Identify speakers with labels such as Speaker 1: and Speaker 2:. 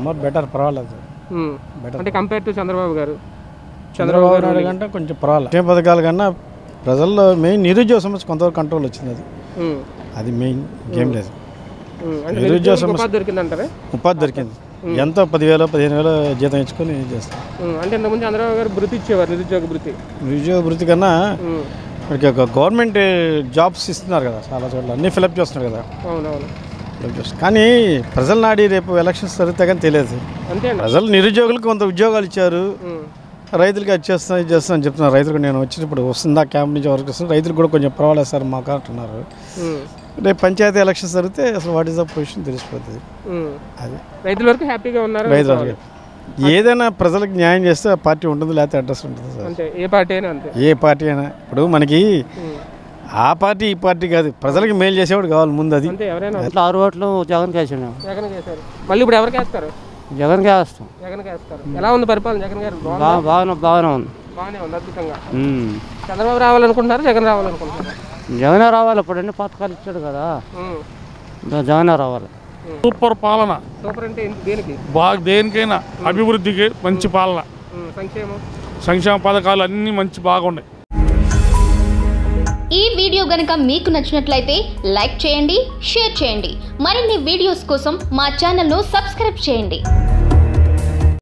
Speaker 1: More better పర్వాలేదు
Speaker 2: ఉమ్.
Speaker 1: Better.
Speaker 2: అంటే కంపేర్ టు చంద్రబాబు గారు
Speaker 1: చంద్రబాబు నాయుడు కంటే కొంచెం పర్వాలేదు ఏ పథకాల కన్నా ప్రజల్లో మెయిన్ నిరుద్యోగ సమస్య కొంతవరకు కంట్రోల్ వచ్చింది అది
Speaker 2: ఉమ్.
Speaker 1: అది మెయిన్ ఇంకేం లేదు
Speaker 2: ఉమ్. అంటే
Speaker 1: నిరుద్యోగ
Speaker 2: నిరుద్యోగ
Speaker 1: సమస్య-
Speaker 2: ఉపాధి దొరికిందంటారా
Speaker 1: ఉపాధి దొరికింది ఎంతో పదివేలు పదిహేను వేలు జీతం ఇచ్చుకొని చేస్తాం
Speaker 2: ఉమ్. అంటే ఇంతకుముందు చంద్రబాబు గారు భృతి ఇచ్చేవారు నిరుద్యోగ భృతి
Speaker 1: నిరుద్యోగ వృత్తి కన్నా
Speaker 2: ఉమ్.
Speaker 1: మనకి ఒక గవర్నమెంట్ జాబ్స్ ఇస్తున్నారు కదా చాలా చోట్ల అన్నీ ఫిలప్ చేస్తున్నారు కదా
Speaker 2: అవునవును
Speaker 1: ఫిలప్ చేస్తున్నారు కానీ ప్రజల నాడి రేపు ఎలక్షన్స్ జరిగితే కానీ తెలియదు
Speaker 2: అంతే అండి
Speaker 1: ప్రజలు నిరుద్యోగులకు కొంత ఉద్యోగాలు ఇచ్చారు
Speaker 2: ఉమ్.
Speaker 1: రైతులకి అది చేస్తున్నా ఇది చేస్తున్నా అని చెప్తున్నారు రైతులకు నేను వచ్చినప్పుడు వస్తుందా క్యాంప్ నుంచి వరకు వస్తుంది రైతులకు కూడా కొంచెం పర్వాలేదు సార్ మాకు అంటున్నారు
Speaker 2: ఉమ్.
Speaker 1: రేపు పంచాయతీ ఎలక్షన్స్ జరిగితే అసలు వాట్ ఈస్ ద పొజిషన్ తెలిసిపోతుంది
Speaker 2: ఉమ్.
Speaker 1: అది
Speaker 2: రైతుల వరకు హ్యాపీగా ఉన్నారు
Speaker 1: రైతులు ఏదైనా ప్రజలకు న్యాయం చేస్తే ఆ పార్టీ ఉంటుంది లేకపోతే అడ్రస్ ఉంటుంది సార్
Speaker 2: అంతే ఏ పార్టీ అయినా అంతే
Speaker 1: ఏ పార్టీ అయినా ఇప్పుడు మనకి
Speaker 2: ఉమ్.
Speaker 1: ఆ పార్టీ ఈ పార్టీ కాదు ప్రజలకు మేలు చేసేవాడు కావాలి ముందు అది
Speaker 2: అంతే ఎవరైనా
Speaker 3: ఇట్లా ఆరు ఓట్లు జగన్కి వేసాను
Speaker 2: జగన్ చేశారు మళ్ళీ ఇప్పుడు ఎవరికి వేస్తారు
Speaker 3: జగన్కే వేస్తాం
Speaker 2: జగన్ వేస్తారు ఎలా ఉంది పరిపాలన జగన్ గారు బాగుందా?
Speaker 3: బాగా బాగానే బాగానే ఉంది
Speaker 2: బాగానే ఉంది అద్భుతంగా
Speaker 3: ఉమ్.
Speaker 2: చంద్రబాబు రావాలనుకుంటున్నారు జగన్ రావాలనుకుంటున్నారు
Speaker 3: జగనే రావాలి ఇప్పుడు ఎన్ని పథకాలు ఇచ్చాడు కదా దా- జగనే రావాలి
Speaker 4: సూపర్ పాలన
Speaker 2: సూపర్ అంటే ఏంటి? దేనికి
Speaker 4: బాగా దేనికైనా అభివృద్ధికి మంచి పాలన
Speaker 2: ఉమ్, సంక్షేమం
Speaker 4: సంక్షేమ పథకాలు అన్నీ మంచి బాగున్నాయి
Speaker 5: ఈ వీడియో గనుక మీకు నచ్చినట్లయితే లైక్ చేయండి షేర్ చేయండి మరిన్ని వీడియోస్ కోసం మా ఛానల్ను సబ్స్క్రైబ్ చేయండి